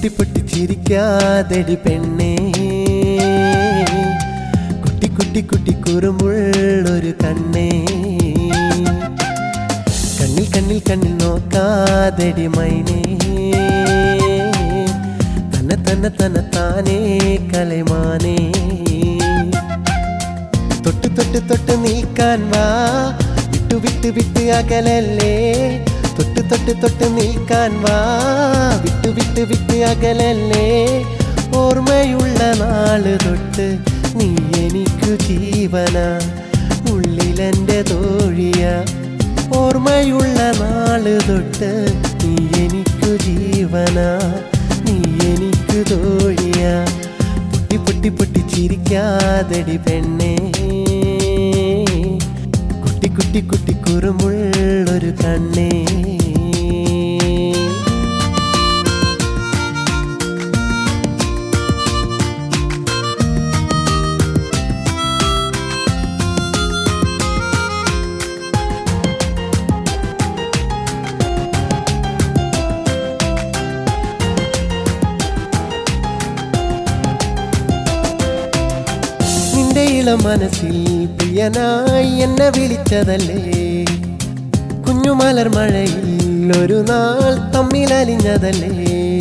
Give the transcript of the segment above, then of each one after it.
പൊട്ടി പൊട്ടി ചിരിക്കാതെടി പെണ്ണേ കുട്ടി കുട്ടി കുട്ടി കുറുമുള്ളൊരു കണ്ണേ കണ്ണിൽ കണ്ണിൽ കണ്ണിൽ നോക്കാതെടി മൈനേ തന്നെ തന്നെ തന്നെ താനേ കലമാനേ തൊട്ട് തൊട്ട് തൊട്ട് നിൽക്കാൻ വാ വിട്ടു വിട്ട് വിട്ട് അകലല്ലേ തൊട്ട് തൊട്ട് തൊട്ട് നിൽക്കാൻ വാ വിട്ടു വിട്ട് വിട്ട് അകലല്ലേ ഓർമ്മയുള്ള നാള് തൊട്ട് നീ എനിക്കു ജീവന ഉള്ളിലെന്റെ തോഴിയ ഓർമ്മയുള്ള നാള് തൊട്ട് നീ എനിക്കു ജീവന നീ എനിക്കു തോഴിയ പൊട്ടി പൊട്ടി പൊട്ടി ചിരിക്കാതെടി പെണ്ണേ കുട്ടി കുട്ടി കുട്ടി കുറുമുള്ളൊരു കണ്ണേ നിന്റെ ഇളം മനസ്സിൽ പ്രിയനായി എന്നെ വിളിച്ചതല്ലേ കുഞ്ഞുമലർ മഴയിൽ ഒരു നാൾ തമ്മിലലിഞ്ഞതല്ലേ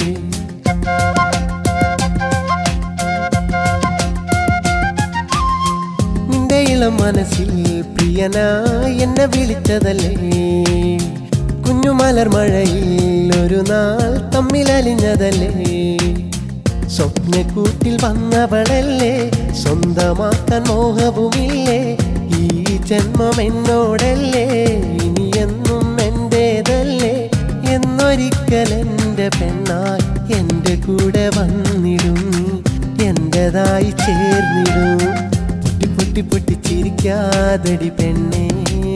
നിന്റെ ഇളം മനസ്സിൽ പ്രിയനായി എന്നെ വിളിച്ചതല്ലേ കുഞ്ഞുമലർ മഴയിൽ ഒരു നാൾ തമ്മിലലിഞ്ഞതല്ലേ സ്വപ്നക്കൂട്ടിൽ വന്നവളല്ലേ സ്വന്തമാക്കാൻ മോഹവുമില്ലേ ഈ ജന്മം എന്നോടല്ലേ ഇനിയെന്നും എന്റേതല്ലേ എന്നൊരിക്കൽ എൻ്റെ പെണ്ണായി എൻ്റെ കൂടെ വന്നിടും എന്റേതായി ചേർന്നിടും പൊട്ടി പൊട്ടി പൊട്ടി ചിരിക്കാതടി പെണ്ണേ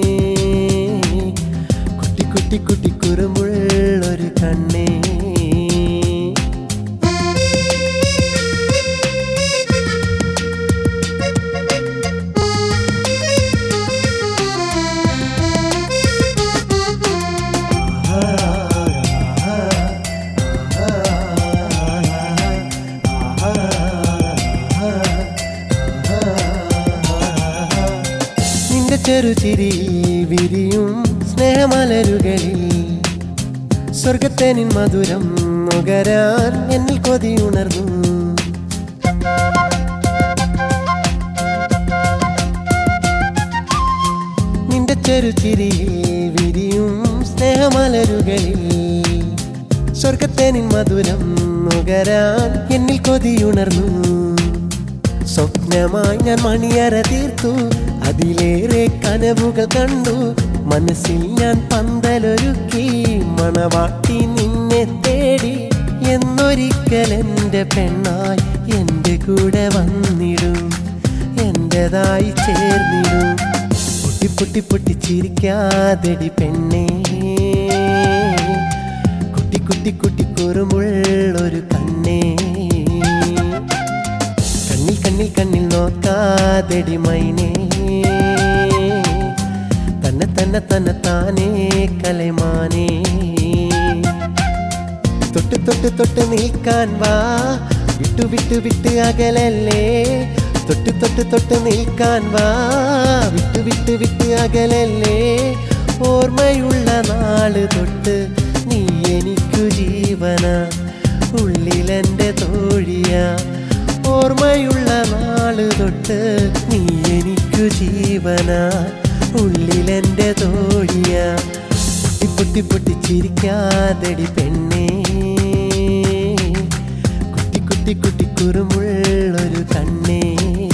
കുട്ടി കുട്ടി കുട്ടി കുറുമുള്ളൊരു കണ്ണേ നിന്റെ ചെറുചിരി വിരിയും സ്നേഹമലരുകളിൽ സ്വർഗത്തേനിൻ മധുരം നുകരാൻ എന്നിൽ കൊതിയുണർന്നു നിന്റെ ചെറുചിരി വിരിയും സ്നേഹമലരുകളിൽ സ്വർഗത്തേനിൻ മധുരം നുകരാൻ എന്നിൽ കൊതിയുണർന്നു സ്വപ്നമായി ഞാൻ മണിയറ തീർത്തു അതിലേറെ കനവുകൾ കണ്ടു മനസ്സിൽ ഞാൻ പന്തലൊരുക്കി മണവാട്ടി നിന്നെ തേടി എന്നൊരിക്കൽ എൻ്റെ പെണ്ണായി എൻ്റെ കൂടെ വന്നിടും എൻ്റെതായി ചേർന്നിടും പൊട്ടി പൊട്ടി പൊട്ടി ചിരിക്കാതെടി പെണ്ണേ കുട്ടി കുട്ടി കുട്ടി കുറുമുള്ളൊരു കണ്ണേ കണ്ണിൽ കണ്ണിൽ കണ്ണിൽ നോക്കാതെടി മൈനേ തന്നെ തന്നെ തന്നെ താനേ കലമാനേ തൊട്ട് തൊട്ട് തൊട്ട് നിൽക്കാൻ വാ വിട്ടു വിട്ടു വിട്ട് അകലല്ലേ തൊട്ട് തൊട്ട് തൊട്ട് നിൽക്കാൻ വാ വിട്ടു വിട്ട് വിട്ട് അകലല്ലേ ഓർമ്മയുള്ള നാള് തൊട്ട് നീ എനിക്കു ജീവന ഉള്ളിലെന്റെ തോഴിയ ഓർമ്മയുള്ള നാള് തൊട്ട് നീ എനിക്കു ജീവന ഉള്ളിലെന്റെ തോഴിയ പൊട്ടി പൊട്ടി പൊട്ടി ചിരിക്കാതെടി പെണ്ണേ കുട്ടി കുട്ടി കുട്ടി കുറുമുള്ളൊരു കണ്ണേ